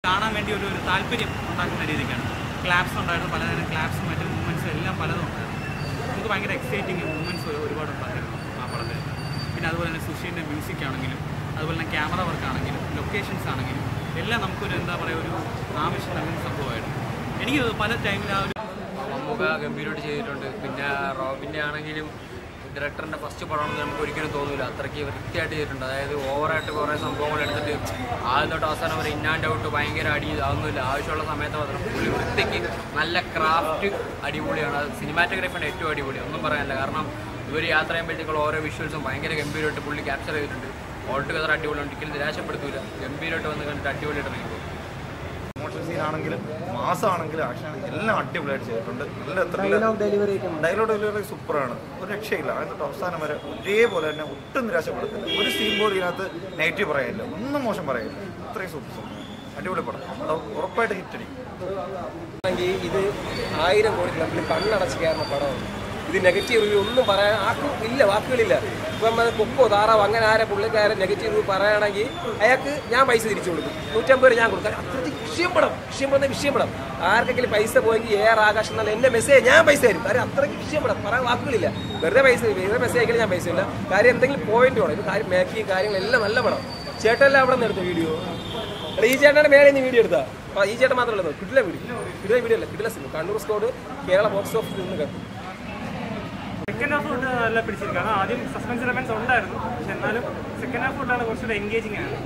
കാണാൻ വേണ്ടി ഒരു ഒരു താല്പര്യം ഉണ്ടാക്കുന്ന രീതിക്കാണ് ക്ലാപ്സ് ഉണ്ടായിരുന്നു പലതരം ക്ലാപ്സും മറ്റു മൂവ്മെൻറ്റ്സും എല്ലാം പലതും ഉണ്ടായിരുന്നു നമുക്ക് ഭയങ്കര എക്സൈറ്റിംഗ് മൂവ്മെൻറ്റ്സ് ഒരുപാട് ഉണ്ടായിരുന്നു ആ പടത്തിൽ പിന്നെ അതുപോലെ തന്നെ സുഷീൻ്റെ മ്യൂസിക് ആണെങ്കിലും അതുപോലെ തന്നെ ക്യാമറ വർക്ക് ആണെങ്കിലും ലൊക്കേഷൻസ് ആണെങ്കിലും എല്ലാം നമുക്കൊരു എന്താ പറയുക ഒരു ആവശ്യം നൽകുന്ന സംഭവമായിരുന്നു എനിക്ക് പല ടൈമിൽ ആ ഒരു മമ്മൂക്ക ഗംഭീരമായിട്ട് ചെയ്തിട്ടുണ്ട് പിന്നെ റോബിൻ്റെ ആണെങ്കിലും ഡയറക്ടറിൻ്റെ ഫസ്റ്റ് പടമാണെന്ന് നമുക്ക് ഒരിക്കലും തോന്നില്ല അത്രയ്ക്ക് വൃത്തിയായിട്ട് ചെയ്തിട്ടുണ്ട് അതായത് ഓവറായിട്ട് കുറേ സംഭവങ്ങൾ എടുത്തിട്ട് ആദ്യം തൊട്ട് അവസാനം വരെ ഇൻ ആൻഡ് ഔട്ട് ഭയങ്കര അടി അതൊന്നുമില്ല ആവശ്യമുള്ള സമയത്ത് മാത്രം പുള്ളി വൃത്തിക്ക് നല്ല ക്രാഫ്റ്റ് അടിപൊളിയാണ് അത് സിനിമാറ്റോഗ്രാഫിയാണ് ഏറ്റവും അടിപൊളി ഒന്നും പറയാനില്ല കാരണം ഇവർ യാത്ര ചെയ്യുമ്പോഴത്തേക്കുള്ള ഓരോ വിഷ്വൽസും ഭയങ്കര ഗംഭീരമായിട്ട് പുള്ളി ക്യാപ്ചർ ചെയ്തിട്ടുണ്ട് ഓൾ ടുഗദർ അടിപൊളിയാണ് ഒരിക്കലും നിരാശപ്പെടുത്തില്ല ഗംഭീരമായിട്ട് വന്ന് കണ്ടിട്ട് അടിപൊളിയായിട്ട് ഇറങ്ങിപ്പോകും ഇമോഷൻ സീൻ ആണെങ്കിലും മാസമാണെങ്കിലും ആക്ഷൻ ആണെങ്കിലും എല്ലാം അടിപൊളിയായിട്ട് ചെയ്തിട്ടുണ്ട് നല്ല ഡയലോഗ് ഡെലിവറി ഡയലോഗ് ഡെലിവറി സൂപ്പറാണ് ഒരു രക്ഷയില്ല അതിൻ്റെ അവസാനം വരെ ഒരേപോലെ തന്നെ ഒട്ടും നിരാശപ്പെടുത്തില്ല ഒരു സീൻ പോലും ഇതിനകത്ത് നെഗറ്റീവ് പറയാനില്ല ഒന്നും മോശം പറയില്ല അത്രയും സൂപ്പർ സൂപ്പർ അടിപൊളി പടം അത് ഉറപ്പായിട്ട് ഹിറ്റ് അടിക്കും ആണെങ്കിൽ ഇത് ആയിരം കോടി ക്ലബിൽ കണ്ണടച്ച് കയറുന്ന പടമാണ് ഇത് നെഗറ്റീവ് റിവ്യൂ ഒന്നും പറയാൻ ആർക്കും ഇല്ല വാക്കുകളില്ല ഇപ്പം അത് കൊക്കോ താറാവ് അങ്ങനെ ആരെ പുള്ളിക്കാരൻ നെഗറ്റീവ് റിവ്യൂ പറയുകയാണെങ്കിൽ അയാൾക്ക് ഞാൻ പൈസ തിരിച്ചു കൊടുക്കും നൂറ്റമ്പത് രൂപ ഞാൻ കൊടുക്കും കാരണം അത്രയ്ക്ക് വിഷയപ്പെടാം വിഷയപ്പെടുന്ന വിഷയപ്പെടാം ആർക്കെങ്കിലും പൈസ പോയെങ്കിൽ എ ആർ ആകാശം എന്നാൽ എൻ്റെ മെസ്സേജ് ഞാൻ പൈസ തരും കാര്യം അത്രയ്ക്ക് വിഷയപ്പെടാം പറയാൻ വാക്കുകളില്ല വെറുതെ പൈസ വെറുതെ മെസ്സേജ് അയക്കലും ഞാൻ പൈസ ഇല്ല കാര്യം എന്തെങ്കിലും പോയിന്റ് വേണം ഇത് കാര്യം മേക്കിങ് കാര്യങ്ങളെല്ലാം നല്ല പടം ചേട്ടനെല്ലാം അവിടെ നിന്ന് എടുത്ത വീഡിയോ അല്ല ഈ ചേട്ടനാണ് മേലെ നിന്ന് വീഡിയോ എടുത്താ അപ്പൊ ഈ ചേട്ടൻ മാത്രമല്ല കിട്ടില്ല വീഡിയോ കിട്ടില്ല വീഡിയോ അല്ല കിട്ടില്ല cinema Kannur squad Kerala box ഓഫീസിൽ നിന്ന് കണ്ടു സെക്കൻഡ് ഹാഫ് തൊട്ട് നല്ല പിടിച്ചിരിക്കും കാരണം ആദ്യം സസ്പെൻസ് എലമെന്റ്സ് ഉണ്ടായിരുന്നു പക്ഷെ എന്നാലും സെക്കൻഡ് ഹാഫ് തൊട്ടാണ് കുറച്ചുകൂടെ എൻഗേജിങ് ആണ്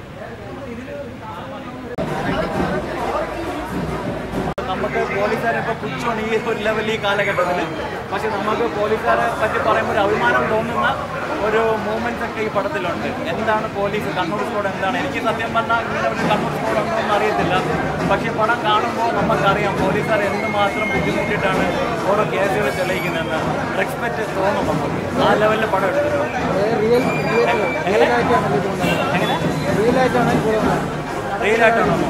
നമുക്ക് പോലീസുകാരെ ഇപ്പോൾ പുച്ഛമാണ് ഈ ഒരു ലെവലിൽ ഈ കാലഘട്ടത്തിൽ പക്ഷെ നമുക്ക് പോലീസുകാരെ പറ്റി പറയുമ്പോൾ ഒരു അഭിമാനം തോന്നുന്ന ഒരു മൂവ്മെന്റ്സ് ഒക്കെ ഈ പടത്തിലുണ്ട് എന്താണ് പോലീസ് കണ്ണൂർ സ്കോഡ് എന്താണ് എനിക്ക് സത്യം പറഞ്ഞാൽ ഇങ്ങനെ ഒരു കണ്ണൂർ സ്കോഡ് ഉണ്ടോ എന്ന് അറിയത്തില്ല പക്ഷെ പടം കാണുമ്പോൾ നമുക്കറിയാം പോലീസുകാർ എന്തുമാത്രം ബുദ്ധിമുട്ടിയിട്ടാണ് ഓരോ കേസുകൾ തെളിയിക്കുന്നതെന്ന് റെസ്പെക്റ്റ് തോന്നും നമുക്ക് ആ ലെവലിൽ പടം എടുത്തിട്ടുണ്ട് എങ്ങനെ എങ്ങനെ റിയൽ ആയിട്ടാണോ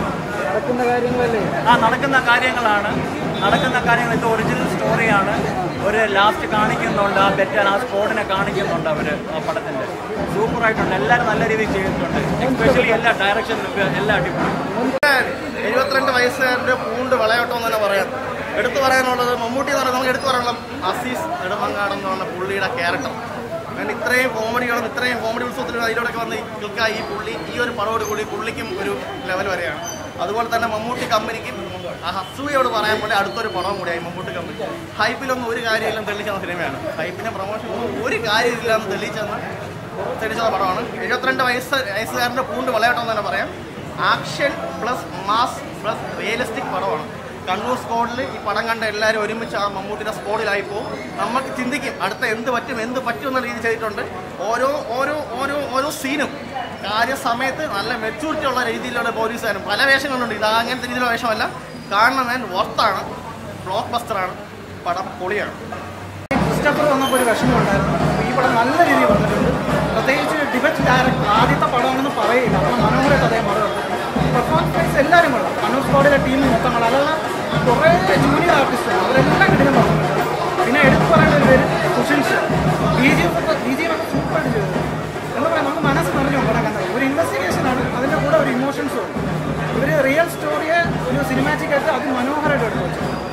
ആ നടക്കുന്ന കാര്യങ്ങളാണ് നടക്കുന്ന കാര്യങ്ങൾ ഇത് ഒറിജിനൽ സ്റ്റോറിയാണ് ഒരു ലാസ്റ്റ് കാണിക്കുന്നുണ്ട് ആ ബെറ്റാൻ ആ സ്പോട്ടിനെ കാണിക്കുന്നുണ്ട് അവർ ആ പടത്തിൻ്റെ സൂപ്പറായിട്ടുണ്ട് എല്ലാവരും നല്ല രീതിയിൽ ചെയ്തിട്ടുണ്ട് എസ്പെഷ്യലി എല്ലാ ഡയറക്ഷനിലും എല്ലാ അടിപൊളി എഴുപത്തിരണ്ട് വയസ്സുകാരൻ്റെ പൂണ്ട് വിളയോട്ടം എന്ന് തന്നെ പറയാം എടുത്തു പറയാനുള്ളത് മമ്മൂട്ടി എന്ന് പറയുന്നത് നമുക്ക് എടുത്തു പറയാനുള്ള അസീസ് നെടുമങ്ങാട് എന്ന് പറഞ്ഞ പുള്ളിയുടെ ക്യാരക്ടർ കാരണം ഇത്രയും കോമഡികളും ഇത്രയും കോമഡി ഉത്സവത്തിലും അതിലൂടെയൊക്കെ വന്ന് നിൽക്കാൻ ഈ പുള്ളി ഈ ഒരു പടത്തോട് കൂടി പുള്ളിക്കും ഒരു ലെവൽ വരെയാണ് അതുപോലെ തന്നെ മമ്മൂട്ടി കമ്പനിക്കും ആ ഹസൂയോട് പറയാൻ പോലെ അടുത്തൊരു പടവും കൂടിയായി മമ്മൂട്ടി കമ്പനി ഹൈപ്പിലൊന്നും ഒരു കാര്യമില്ല തെളിയിക്കുന്ന സിനിമയാണ് ഹൈപ്പിന്റെ പ്രൊമോഷൻ ഒരു കാര്യമില്ല എന്ന് തെളിയിച്ചെന്ന് തെളിയിച്ച പടമാണ് എഴുപത്തിരണ്ട് വയസ്സ് വയസ്സുകാരൻ്റെ പൂണ്ട് വിളയാട്ടം എന്ന് തന്നെ പറയാം action plus mass plus realistic പടമാണ് കണ്ണൂർ സ്കോഡിൽ ഈ പടം കണ്ട എല്ലാവരും ഒരുമിച്ച് ആ മമ്മൂട്ടിയുടെ സ്കോഡിലായി പോകും നമുക്ക് ചിന്തിക്കും അടുത്ത എന്ത് പറ്റും എന്ത് പറ്റും എന്ന രീതി ചെയ്തിട്ടുണ്ട് ഓരോ ഓരോ ഓരോ ഓരോ സീനും കാര്യസമയത്ത് നല്ല മെച്ചൂരിറ്റി ഉള്ള രീതിയിലുള്ള പോലീസുകാരും പല വേഷങ്ങളുണ്ട് ഇത് അങ്ങനത്തെ രീതിയിലുള്ള വേഷമല്ല കാണണമെൻ വർത്താണ് ബ്ലോക്ക് ബസ്റ്ററാണ് പടം പൊളിയാണ് ക്രിസ്റ്റഫർ വന്നപ്പോൾ ഒരു വിഷമമുണ്ടായിരുന്നു അപ്പോൾ ഈ പടം നല്ല രീതിയിൽ വന്നിട്ടുണ്ട് പ്രത്യേകിച്ച് ഡിബറ്റ് ഡയറക്ടർ ആദ്യത്തെ പടമാണെന്ന് പറയില്ല അത്ര മനോഹരമായിട്ട് അദ്ദേഹം പടം പെർഫോമൻസ് വൈസ് എല്ലാവരും കൊള്ളാം കണ്ണൂർ സ്കോഡിലെ ടീം മൊത്തം കൊള്ളാം അല്ലാതെ കുറേ ജൂനിയർ ആർട്ടിസ്റ്റുകൾ അവരെല്ലാം കിട്ടുന്ന പറഞ്ഞിട്ടുണ്ട് പിന്നെ എടുത്തു പറയേണ്ട ഒരു പേര് സുഷിൻഷ് ബി ജി ബി ജി ഒക്കെ സൂപ്പറായിട്ട് ചെയ്തത് എന്താ പറയുക നമുക്ക് മനസ്സ് നിറഞ്ഞു പടം കണ്ടത് ഒരു ഇൻവെസ്റ്റിഗേഷനാണ് അതിൻ്റെ കൂടെ ഒരു ഇമോഷൻസും ഉണ്ട് ഇവർ റിയൽ സ്റ്റോറിയെ ഒരു സിനിമാറ്റിക് ആയിട്ട് അതിമനോഹരമായിട്ട് എടുത്തു വെച്ചു